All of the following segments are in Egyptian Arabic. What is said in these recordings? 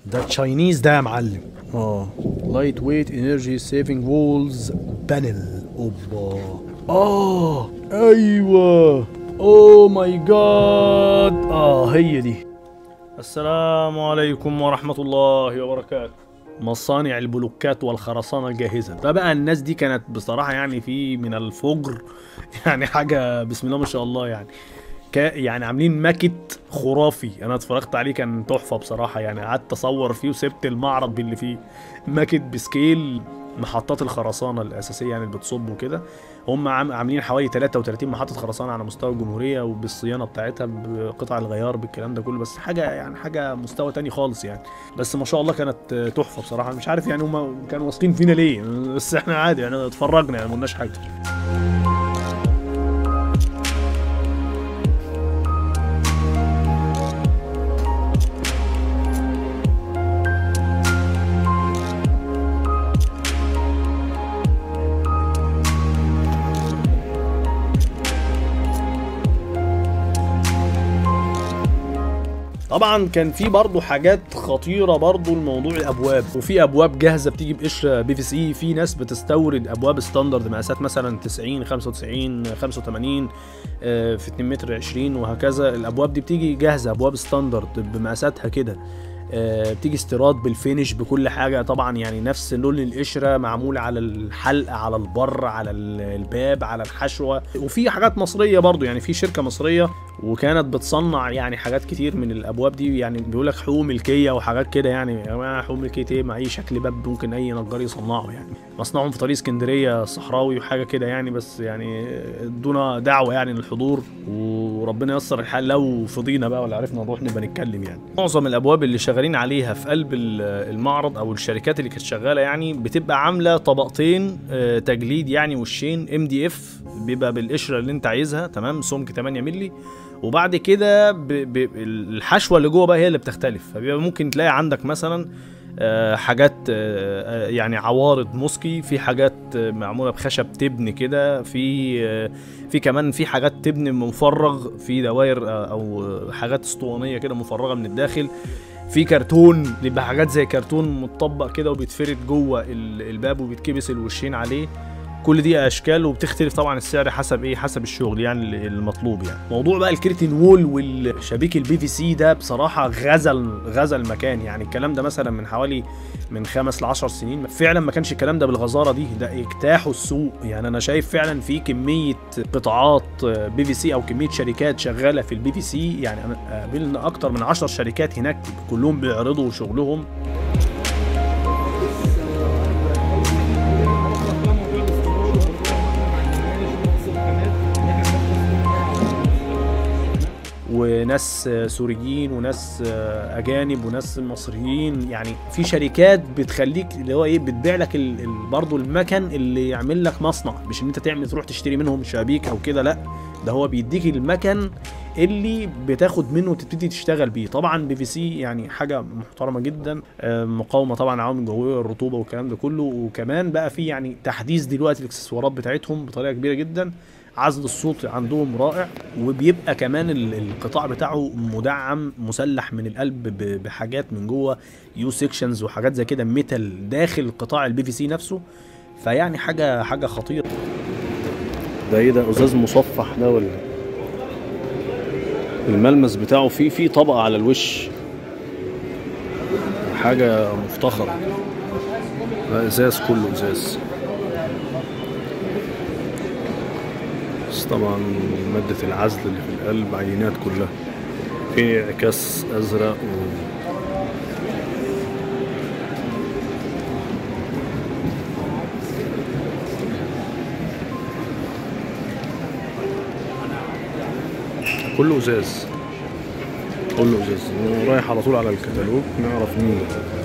ده تشاينيز ده يا معلم اه لايت ويت انرجي سيفنج وولز بانل اوبا اه ايوه اوه ماي جاد اه هي دي السلام عليكم ورحمة الله وبركاته مصانع البلوكات والخرسانة الجاهزة فبقى الناس دي كانت بصراحة يعني في من الفجر يعني حاجة بسم الله ما شاء الله يعني كا يعني عاملين ماكت خرافي انا اتفرجت عليه كان تحفة بصراحة يعني قعدت اصور فيه وسبت المعرض باللي فيه ماكت بسكيل محطات الخرسانة الأساسية يعني اللي بتصب وكده هم عام- عاملين حوالي 33 محطة خرسانة على مستوى الجمهورية وبالصيانة بتاعتها بقطع الغيار بالكلام ده كله بس حاجة يعني حاجة مستوى تاني خالص يعني بس ما شاء الله كانت تحفة بصراحة مش عارف يعني هم كانوا واثقين فينا ليه بس احنا عادي يعني اتفرجنا يعني ما قلناش حاجة طبعا كان في برضه حاجات خطيره برضه لموضوع الابواب وفي ابواب جاهزه بتيجي بقشره بي في سي في ناس بتستورد ابواب ستاندرد مقاسات مثلا 90 95 85 آه، في 2 متر 20 وهكذا الابواب دي بتيجي جاهزه ابواب ستاندرد بمقاساتها كده آه، بتيجي استيراد بالفينش بكل حاجه طبعا يعني نفس لون القشره معمول على الحلقه على البر على ال- الباب على الحشوه وفي حاجات مصريه برضو يعني في شركه مصريه وكانت بتصنع يعني حاجات كتير من الابواب دي يعني بيقول لك حقوق ملكيه وحاجات كده يعني يا جماعه حقوق ملكيه ايه مع اي شكل باب ممكن اي نجار يصنعه يعني مصنعهم في طريق اسكندريه صحراوي وحاجه كده يعني بس يعني ادونا دعوه يعني للحضور وربنا ييسر الحال لو فضينا بقى ولا عرفنا نروح نبقى نتكلم يعني معظم الابواب اللي شغالين عليها في قلب ال- المعرض او الشركات اللي كانت شغاله يعني بتبقى عامله طبقتين آه، تجليد يعني وشين ام دي اف بيبقى بالقشره اللي انت عايزها تمام سمك 8 مللي وبعد كده ب... ب... الحشوه اللي جوه بقى هي اللي بتختلف فبيبقى ممكن تلاقي عندك مثلا آه، حاجات آه، آه، يعني عوارض موسكي في حاجات آه، معموله بخشب تبن كده في آه، في كمان في حاجات تبن مفرغ في دوائر آه، او آه، حاجات اسطوانيه كده مفرغه من الداخل في كرتون بيبقى حاجات زي كرتون متطبق كده وبيتفرد جوه ال- الباب وبيتكبس الوشين عليه كل دي اشكال وبتختلف طبعا السعر حسب ايه حسب الشغل يعني ال- المطلوب يعني موضوع بقى الكريتين وول والشبيك البي في سي ده بصراحه غزل غزل المكان يعني الكلام ده مثلا من حوالي من خمس لعشر سنين فعلا ما كانش الكلام ده بالغزاره دي ده اجتاحوا السوق يعني انا شايف فعلا في كميه قطاعات بي في سي او كميه شركات شغاله في البي في سي يعني انا قابلنا اكتر من 10 شركات هناك كلهم بيعرضوا شغلهم وناس آه، سوريين وناس آه، اجانب وناس مصريين يعني في شركات بتخليك اللي هو ايه بتبيع لك ال- ال- برضه المكن اللي يعمل لك مصنع مش ان انت تعمل تروح تشتري منهم شبابيك او كده لا ده هو بيديك المكن اللي بتاخد منه وتبتدي تشتغل بيه طبعا بي في سي يعني حاجه محترمه جدا آه، مقاومه طبعا عوامل جويه الرطوبه والكلام ده كله وكمان بقى في يعني تحديث دلوقتي الاكسسوارات بتاعتهم بطريقه كبيره جدا عزل الصوت عندهم رائع وبيبقى كمان ال- القطاع بتاعه مدعم مسلح من القلب ب- بحاجات من جوه يو سيكشنز وحاجات زي كده ميتال داخل قطاع البي في سي نفسه فيعني حاجه حاجه خطيره ده ايه ده ازاز مصفح ده ولا الملمس بتاعه فيه فيه طبقه على الوش حاجه مفتخره ده ازاز كله ازاز بس طبعا مادة العزل اللي في القلب عينات كلها في انعكاس ازرق و... كله ازاز كله ازاز رايح على طول على الكتالوج نعرف مين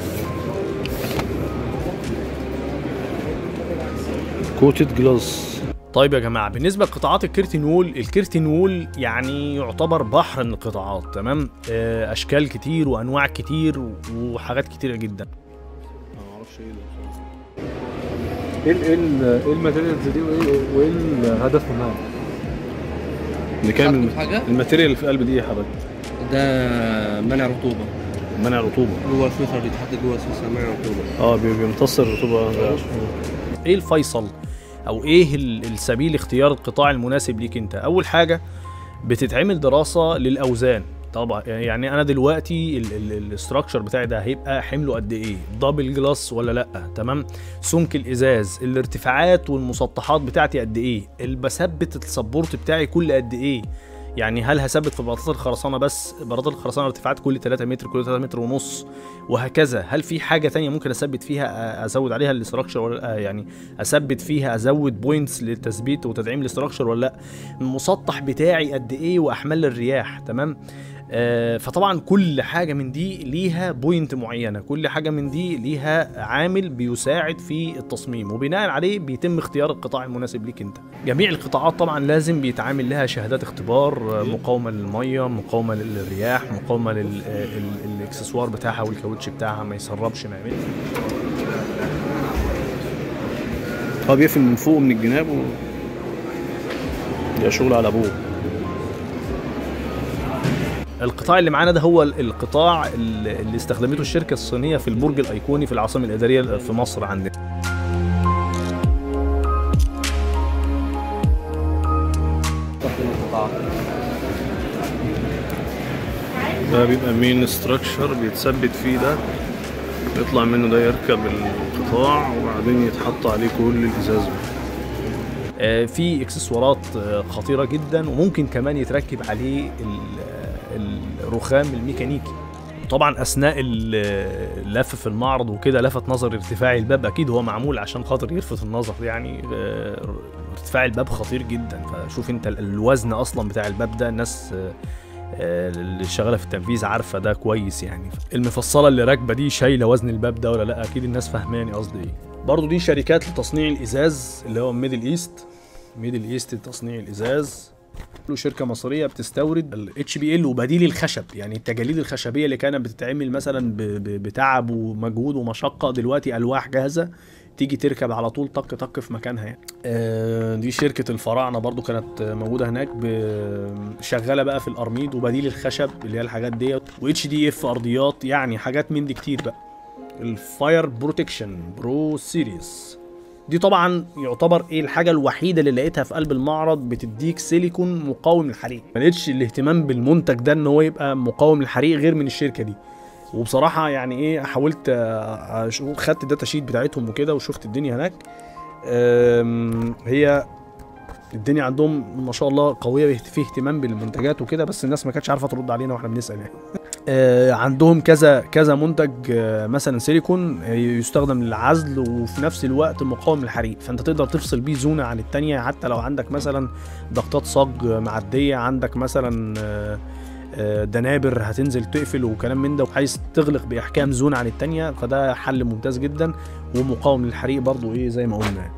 كوتد جلاس طيب يا جماعه بالنسبه لقطاعات الكيرتين وول الكيرتين وول يعني يعتبر بحر من القطاعات تمام آه، اشكال كتير وانواع كتير و- وحاجات كتيره جدا ما اعرفش ايه ده ايه ال- ايه ال- ايه الماتيريالز دي وايه وايه الهدف منها؟ اللي كان حاجة؟ الماتيريال اللي في القلب دي يا حضرتك ده منع رطوبة منع الرطوبه جوه الفلتر بيتحط جوه السوسه مع رطوبه اه بي- بيمتص الرطوبه ايه الفيصل او ايه ال- السبيل اختيار القطاع المناسب ليك انت اول حاجه بتتعمل دراسه للاوزان طبعا يعني انا دلوقتي الاستراكشر بتاعي ده هيبقى حمله قد ايه دبل جلاس ولا لا تمام سمك الازاز الارتفاعات والمسطحات بتاعتي قد ايه اللي بثبت السبورت بتاعي كل قد ايه يعني هل هثبت في بلاطات الخرسانه بس بلاطات الخرسانه ارتفاعات كل 3 متر كل 3 متر ونص وهكذا هل في حاجه تانية ممكن اثبت فيها أ- ازود عليها الاستراكشر ولا لا يعني اثبت فيها ازود بوينتس للتثبيت وتدعيم الاستراكشر ولا لا المسطح بتاعي قد ايه واحمال الرياح تمام آه فطبعا كل حاجه من دي ليها بوينت معينه كل حاجه من دي ليها عامل بيساعد في التصميم وبناء عليه بيتم اختيار القطاع المناسب ليك انت جميع القطاعات طبعا لازم بيتعامل لها شهادات اختبار آه، مقاومه للميه مقاومه للرياح مقاومه للاكسسوار بتاعها والكاوتش بتاعها ما يسربش ما يعملش هو بيقفل من فوق من الجناب و... ده شغل على ابوه القطاع اللي معانا ده هو ال- القطاع اللي اللي استخدمته الشركه الصينيه في البرج الايقوني في العاصمه الاداريه في مصر عندنا ده بيبقى مين ستراكشر بيتثبت فيه ده يطلع منه ده يركب القطاع وبعدين يتحط عليه كل الازاز آه، في اكسسوارات آه، خطيره جدا وممكن كمان يتركب عليه ال- الرخام الميكانيكي طبعا اثناء ال- اللف في المعرض وكده لفت نظر ارتفاع الباب اكيد هو معمول عشان خاطر يلفت النظر يعني آه، ارتفاع الباب خطير جدا فشوف انت ال- الوزن اصلا بتاع الباب ده الناس آه، آه، اللي شغاله في التنفيذ عارفه ده كويس يعني المفصله اللي راكبه دي شايله وزن الباب ده ولا لا اكيد الناس فاهماني قصدي ايه برضو دي شركات لتصنيع الازاز اللي هو ميدل ايست ميدل ايست لتصنيع الازاز له شركه مصريه بتستورد الاتش بي ال وبديل الخشب يعني التجاليد الخشبيه اللي كانت بتتعمل مثلا ب- ب- بتعب ومجهود ومشقه دلوقتي الواح جاهزه تيجي تركب على طول طق طق في مكانها يعني. آه، دي شركه الفراعنه برضو كانت موجوده هناك ب- شغاله بقى في الارميد وبديل الخشب اللي هي الحاجات ديت واتش دي اف ارضيات يعني حاجات من دي كتير بقى الفاير بروتكشن برو سيريس دي طبعا يعتبر ايه الحاجه الوحيده اللي لقيتها في قلب المعرض بتديك سيليكون مقاوم للحريق ما لقيتش الاهتمام بالمنتج ده ان هو يبقى مقاوم للحريق غير من الشركه دي وبصراحه يعني ايه حاولت آه، أشوف- خدت الداتا شيت بتاعتهم وكده وشفت الدنيا هناك أم، هي الدنيا عندهم ما شاء الله قويه في اهتمام بالمنتجات وكده بس الناس ما كانتش عارفه ترد علينا واحنا بنسال يعني آه، عندهم كذا كذا منتج آه، مثلا سيليكون آه، يستخدم للعزل وفي نفس الوقت مقاوم للحريق فانت تقدر تفصل بيه زونه عن التانية حتى لو عندك مثلا ضغطات صاج معديه عندك مثلا آه، آه، دنابر هتنزل تقفل وكلام من ده وعايز تغلق باحكام زون عن التانية فده حل ممتاز جدا ومقاوم للحريق برضو ايه زي ما قلنا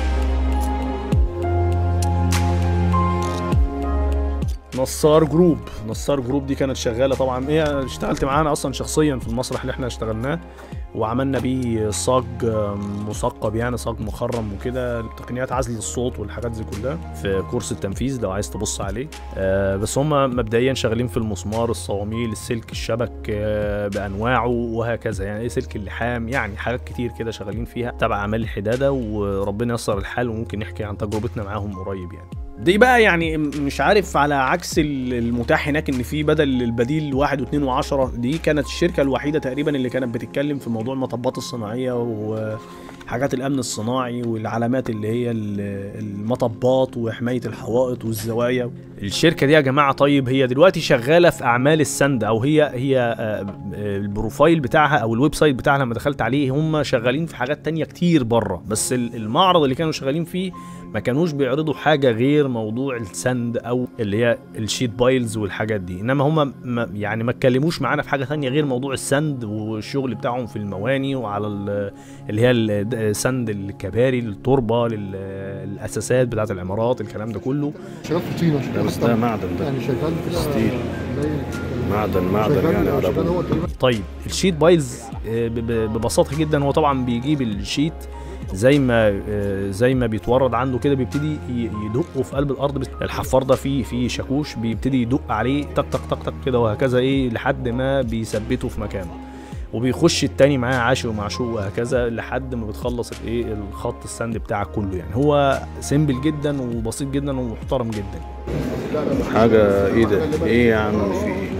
نصار جروب نصار جروب دي كانت شغاله طبعا هي اشتغلت معانا اصلا شخصيا في المسرح اللي احنا اشتغلناه وعملنا بيه صاج آم، مثقب يعني صاج مخرم وكده تقنيات عزل الصوت والحاجات دي كلها في كورس التنفيذ لو عايز تبص عليه آه، بس هم مبدئيا شغالين في المسمار الصواميل السلك الشبك آه، بانواعه وهكذا يعني ايه سلك اللحام يعني حاجات كتير كده شغالين فيها تبع اعمال الحداده وربنا ييسر الحال وممكن نحكي عن تجربتنا معاهم قريب يعني دي بقى يعني مش عارف على عكس ال- المتاح هناك ان في بدل البديل واحد واثنين وعشرة دي كانت الشركه الوحيده تقريبا اللي كانت بتتكلم في موضوع المطبات الصناعيه وحاجات الامن الصناعي والعلامات اللي هي ال- المطبات وحمايه الحوائط والزوايا الشركه دي يا جماعه طيب هي دلوقتي شغاله في اعمال السند او هي هي آه، آه، البروفايل بتاعها او الويب سايت بتاعها لما دخلت عليه هم شغالين في حاجات تانية كتير بره بس ال- المعرض اللي كانوا شغالين فيه ما كانوش بيعرضوا حاجه غير موضوع السند او اللي هي الشيت بايلز والحاجات دي انما هم ما يعني ما اتكلموش معانا في حاجه ثانيه غير موضوع السند والشغل بتاعهم في المواني وعلى ال- اللي هي ال- سند الكباري التربه لل- الاساسات بتاعه العمارات الكلام ده كله شغال في طينه شغال بس في ده طينة. معدن ده يعني شغال كده ستيل. زي معدن معدن شغال يعني على شغال أبوه. هو تقريبا طيب الشيت بايلز آه، ب- ب- ببساطه جدا هو طبعا بيجيب الشيت زي ما آه، زي ما بيتورد عنده كده بيبتدي ي- يدقه في قلب الارض بس الحفار ده فيه فيه شاكوش بيبتدي يدق عليه تك تك تك تك كده وهكذا ايه لحد ما بيثبته في مكانه وبيخش التاني معاه عاشق ومعشوق وهكذا لحد ما بتخلص الايه الخط السند بتاعك كله يعني هو سيمبل جدا وبسيط جدا ومحترم جدا حاجه ايه ده ايه يا عم في ايه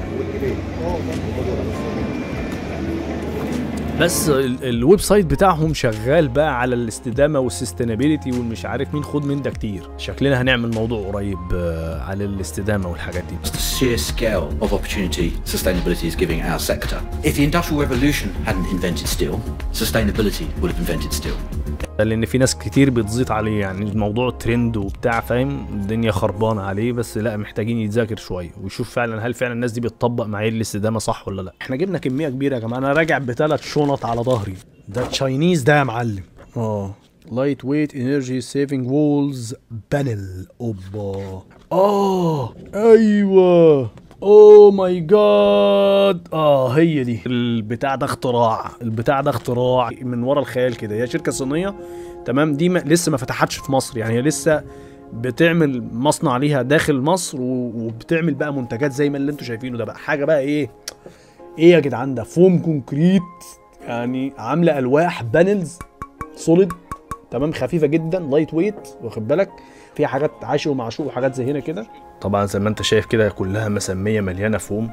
بس ال- الويب سايت بتاعهم شغال بقى على الاستدامه والسستينابيلتي والمش عارف مين خد من ده كتير شكلنا هنعمل موضوع قريب آه، على الاستدامه والحاجات دي It's the sheer scale of opportunity sustainability is giving our sector. If the Industrial Revolution hadn't invented steel, sustainability would have invented steel. لان في ناس كتير بتزيط عليه يعني الموضوع ترند وبتاع فاهم الدنيا خربانه عليه بس لا محتاجين يتذاكر شويه ويشوف فعلا هل فعلا الناس دي بتطبق معايير الاستدامه صح ولا لا احنا جبنا كميه كبيره يا جماعه انا راجع بثلاث شنط على ظهري ده تشاينيز ده يا معلم اه لايت ويت انرجي سيفنج وولز بانل اوبا اه ايوه اوه ماي جاد اه هي دي البتاع ده اختراع البتاع ده اختراع من ورا الخيال كده هي شركه صينيه تمام دي ما لسه ما فتحتش في مصر يعني هي لسه بتعمل مصنع ليها داخل مصر و- وبتعمل بقى منتجات زي ما اللي انتوا شايفينه ده بقى حاجه بقى ايه ايه يا جدعان ده فوم كونكريت يعني عامله الواح بانلز سوليد تمام خفيفه جدا لايت ويت واخد بالك فيها حاجات عاشق ومعشوق وحاجات زي هنا كده طبعا زي ما انت شايف كده كلها مسميه مليانه فوم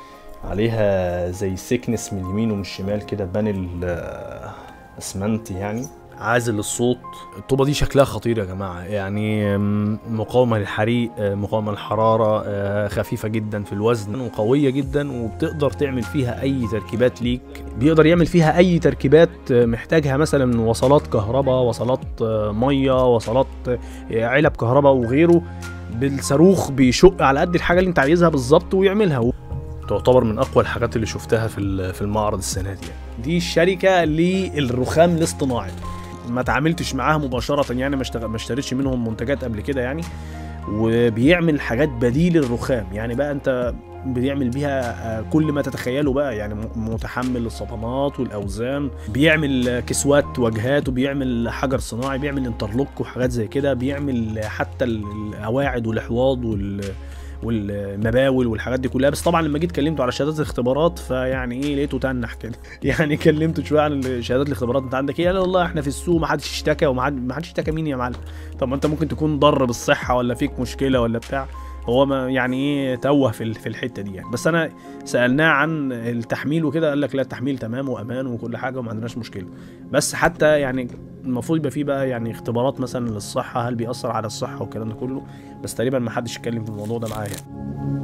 عليها زي سيكنس من اليمين ومن الشمال كده بانل آه، اسمنت يعني عازل للصوت الطوبة دي شكلها خطير يا جماعة يعني آم، مقاومة للحريق آه، مقاومة للحرارة آه، خفيفة جدا في الوزن وقوية جدا وبتقدر تعمل فيها أي تركيبات ليك بيقدر يعمل فيها أي تركيبات آه، محتاجها مثلا من وصلات كهرباء وصلات آه، مية وصلات آه، علب كهرباء وغيره بالصاروخ بيشق على قد الحاجة اللي انت عايزها بالظبط ويعملها تعتبر من اقوى الحاجات اللي شفتها في ال- في المعرض السنه دي يعني. دي الشركه للرخام الاصطناعي ما تعاملتش معاها مباشره يعني ما اشتغل ما اشتريتش منهم منتجات قبل كده يعني وبيعمل حاجات بديل الرخام يعني بقى انت بيعمل بيها آه، كل ما تتخيله بقى يعني م- متحمل الصدمات والاوزان بيعمل آه، كسوات واجهات وبيعمل حجر صناعي بيعمل انترلوك وحاجات زي كده بيعمل آه، حتى ال- القواعد والاحواض وال والمباول والحاجات دي كلها بس طبعا لما جيت كلمته على شهادات الاختبارات فيعني ايه لقيته تنح كده يعني كلمته شويه عن شهادات الاختبارات انت عندك ايه قال والله احنا في السوق ما حدش اشتكى وما حد- ما حدش اشتكى مين يا معلم طب ما انت ممكن تكون ضر بالصحه ولا فيك مشكله ولا بتاع هو ما يعني ايه توه في ال- في الحته دي يعني بس انا سالناه عن التحميل وكده قال لك لا التحميل تمام وامان وكل حاجه وما عندناش مشكله بس حتى يعني المفروض يبقى فيه بقى يعني اختبارات مثلا للصحه هل بيأثر على الصحه والكلام ده كله بس تقريبا ما حدش اتكلم في الموضوع ده معايا يعني.